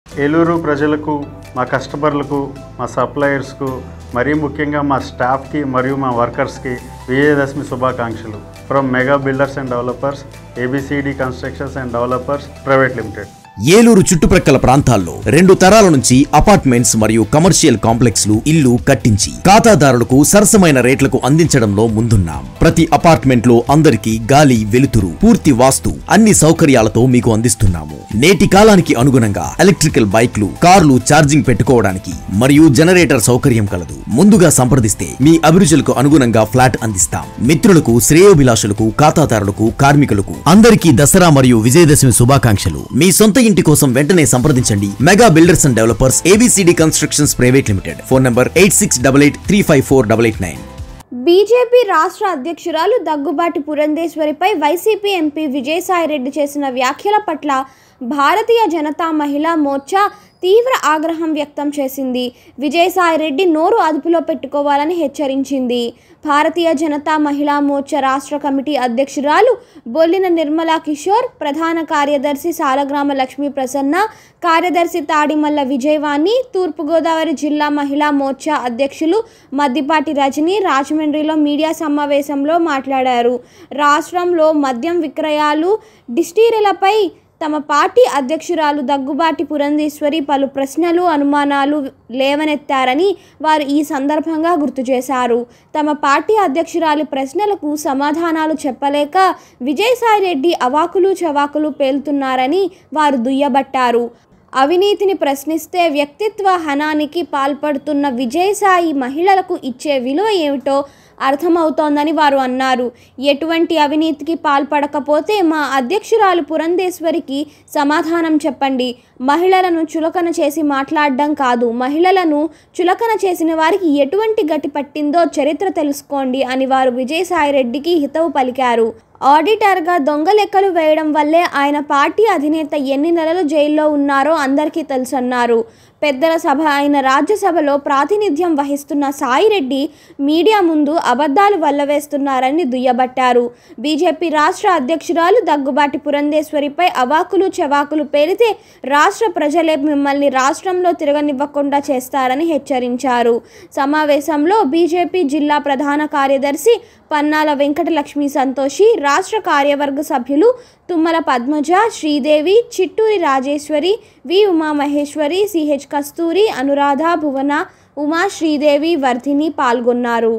ఏలూరు ప్రజలకు మా కస్టమర్లకు మా సప్లయర్స్కు మరీ ముఖ్యంగా మా స్టాఫ్కి మరియు మా వర్కర్స్కి విజయదశమి శుభాకాంక్షలు from mega builders and developers ABCD constructions and developers private limited Eluru చుట్టుప్రక్కల ప్రాంతాల్లో రెండు తరాల నుంచి అపార్ట్మెంట్స్ మరియు కమర్షియల్ కాంప్లెక్స్లు ఇల్లు కట్టించి ఖాతాదారులకు సరసమైన రేట్లకు అందించడంలో ముందున్నాం ప్రతి అపార్ట్మెంట్ లో అందరికీ గాలి వెలుతురు పూర్తి వాస్తు అన్ని సౌకర్యాలతో మీకు అందిస్తున్నాము నేటి కాలానికి అనుగుణంగా ఎలక్ట్రికల్ బైక్లు కార్లు ఛార్జింగ్ పెట్టుకోవడానికి మరియు జనరేటర్ సౌకర్యం కలదు ముందుగా సంప్రదిస్తే మీ అభిరుచులకు అనుగుణంగా ఫ్లాట్ అందిస్తాం మిత్రులకు శ్రేయోభిలాషులకు ఖాతాదారులకు కార్మికులకు అందరికీ దసరా మరియు విజయదశమి శుభాకాంక్షలు మీ సొంత ఇంటి కోసం వెంటనే సంప్రదించండి mega builders and developers ABCD constructions private limited phone number eight six double eight three five four double eight nine BJP రాష్ట్ర అధ్యక్షురాలు దగ్గుబాటి పురంధేశ్వరిపై వైసీపీ ఎంపీ విజయసాయిరెడ్డి చేసిన వ్యాఖ్యల పట్ల భారతీయ జనతా మహిళా మోర్చా తీవ్ర ఆగ్రహం వ్యక్తం చేసింది విజయసాయిరెడ్డి నోరు అదుపులో పెట్టుకోవాలని హెచ్చరించింది భారతీయ జనతా మహిళా మోర్చా రాష్ట్ర కమిటీ అధ్యక్షురాలు బొల్లిన నిర్మలా కిషోర్ ప్రధాన కార్యదర్శి సాలగ్రామ లక్ష్మీ ప్రసన్న కార్యదర్శి తాడిమల్ల విజయవాణి తూర్పుగోదావరి జిల్లా మహిళా మోర్చా అధ్యక్షులు మద్దిపాటి రజని రాజమండ్రిలో మీడియా సమావేశంలో మాట్లాడారు రాష్ట్రంలో మద్యం విక్రయాలు డిస్టీరీలపై తమ పార్టీ అధ్యక్షురాలు దగ్గుబాటి పురంధేశ్వరి పలు ప్రశ్నలు అనుమానాలు లేవనెత్తారని వారు ఈ సందర్భంగా గుర్తు చేశారు తమ పార్టీ అధ్యక్షురాలి ప్రశ్నలకు సమాధానాలు చెప్పలేక విజయసాయిరెడ్డి అవాకులు చవాకులు పేలుతున్నారని వారు దుయ్యబట్టారు అవినీతిని ప్రశ్నిస్తే వ్యక్తిత్వ హనానికి పాల్పడుతున్న విజయసాయి మహిళలకు ఇచ్చే విలువ ఏమిటో అర్థమవుతోందని వారు అన్నారు ఎటువంటి అవినీతికి పాల్పడకపోతే మా అధ్యక్షురాలు పురంధేశ్వరికి సమాధానం చెప్పండి మహిళలను చులకన చేసి మాట్లాడడం కాదు మహిళలను చులకన చేసిన వారికి ఎటువంటి గతి పట్టిందో చరిత్ర తెలుసుకోండి అని వారు విజయసాయిరెడ్డికి హితవు పలికారు ఆడిటర్గా దొంగ లెక్కలు వేయడం వల్లే ఆయన పార్టీ అధినేత ఎన్ని నెలలు జైల్లో ఉన్నారో అందరికీ తెలుసన్నారు పెద్దల సభ అయిన రాజ్యసభలో ప్రాతినిధ్యం వహిస్తున్న సాయిరెడ్డి మీడియా ముందు అబద్ధాలు వల్లవేస్తున్నారని దుయ్యబట్టారు బీజేపీ రాష్ట్ర అధ్యక్షురాలు దగ్గుబాటి పురంధేశ్వరిపై అవాకులు చవాకులు పేలితే రాష్ట్ర ప్రజలే మిమ్మల్ని రాష్ట్రంలో తిరగనివ్వకుండా చేస్తారని హెచ్చరించారు సమావేశంలో బీజేపీ జిల్లా ప్రధాన కార్యదర్శి పన్నాల వెంకటలక్ష్మి సంతోషి రాష్ట్ర కార్యవర్గ సభ్యులు తుమ్మల పద్మజ శ్రీదేవి చిట్టూరి రాజేశ్వరి వి ఉమామహేశ్వరి సిహెచ్ కస్తూరి అనురాధ భువన ఉమా శ్రీదేవి వర్ధిని పాల్గొన్నారు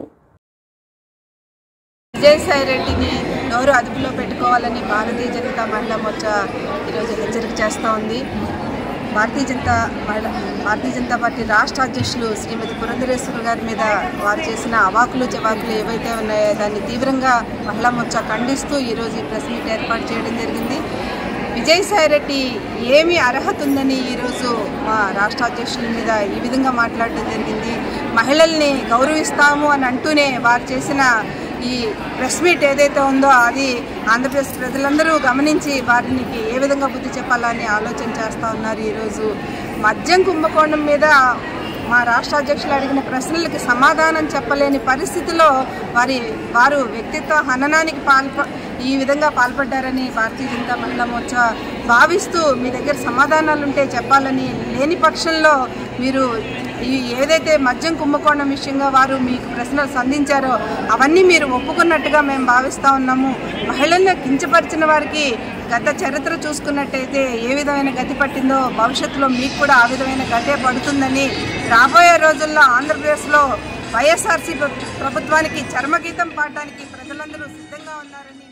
విజయసాయి రెడ్డిని నోరు అదుపులో పెట్టుకోవాలని భారతీయ జనతా మహిళా మోర్చా ఈరోజు హెచ్చరిక చేస్తూ ఉంది భారతీయ జనతా మహిళా భారతీయ జనతా పార్టీ రాష్ట్ర అధ్యక్షులు శ్రీమతి పురంధరేశ్వర గారి మీద వారు చేసిన అవాకులు చవాకులు ఏవైతే ఉన్నాయో దాన్ని తీవ్రంగా మహిళా మోర్చా ఖండిస్తూ ఈరోజు ఈ ప్రెస్ మీట్ ఏర్పాటు చేయడం జరిగింది విజయసాయిరెడ్డి ఏమి అర్హత ఉందని ఈరోజు మా రాష్ట్ర అధ్యక్షుల మీద ఈ విధంగా మాట్లాడడం జరిగింది మహిళల్ని గౌరవిస్తాము అని అంటూనే వారు చేసిన ఈ ప్రెస్ మీట్ ఏదైతే ఉందో అది ఆంధ్రప్రదేశ్ ప్రజలందరూ గమనించి వారిని ఏ విధంగా బుద్ధి చెప్పాలని ఆలోచన చేస్తూ ఉన్నారు ఈరోజు మద్యం కుంభకోణం మీద మా రాష్ట్ర అధ్యక్షులు అడిగిన ప్రశ్నలకి సమాధానం చెప్పలేని పరిస్థితిలో వారి వారు వ్యక్తిత్వ హననానికి పాల్ప ఈ విధంగా పాల్పడ్డారని భారతీయ జనతా మహిళా మోర్చా భావిస్తూ మీ దగ్గర సమాధానాలు ఉంటే చెప్పాలని లేని పక్షంలో మీరు ఈ ఏదైతే మద్యం కుంభకోణం విషయంగా వారు మీకు ప్రశ్నలు సంధించారో అవన్నీ మీరు ఒప్పుకున్నట్టుగా మేము భావిస్తూ ఉన్నాము మహిళలను కించపరిచిన వారికి గత చరిత్ర చూసుకున్నట్టయితే ఏ విధమైన గతి పట్టిందో భవిష్యత్తులో మీకు కూడా ఆ విధమైన గతే పడుతుందని రాబోయే రోజుల్లో ఆంధ్రప్రదేశ్లో వైఎస్ఆర్సీ ప్రభుత్వానికి చర్మగీతం పాడడానికి ప్రజలందరూ సిద్ధంగా ఉన్నారని